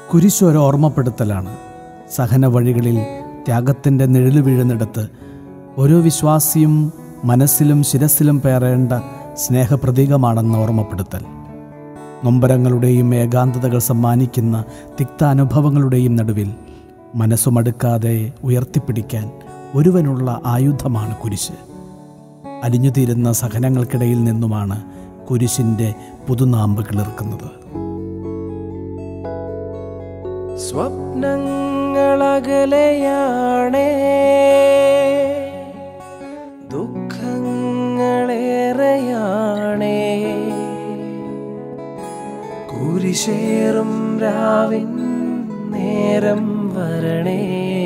കുരിശ് ഒരു ഓർമ്മപ്പെടുത്തലാണ് സഹന വഴികളിൽ ത്യാഗത്തിൻ്റെ നിഴല് വീഴുന്നിടത്ത് ഓരോ വിശ്വാസിയും മനസ്സിലും ശിരസിലും പേറേണ്ട സ്നേഹപ്രതീകമാണെന്ന ഓർമ്മപ്പെടുത്തൽ നൊമ്പരങ്ങളുടെയും ഏകാന്തതകൾ സമ്മാനിക്കുന്ന തിക്താനുഭവങ്ങളുടെയും നടുവിൽ മനസ്സുമടുക്കാതെ ഉയർത്തിപ്പിടിക്കാൻ ഒരുവനുള്ള ആയുധമാണ് കുരിശ് അലിഞ്ഞുതീരുന്ന സഹനങ്ങൾക്കിടയിൽ നിന്നുമാണ് കുരിശിൻ്റെ പുതുനാമ്പ് കിളിർക്കുന്നത് സ്വപ്നങ്ങളകലെയാണേ ദുഃഖങ്ങളേറെയാണേ കുരിശേറും രാവിൻ നേരം വരണേ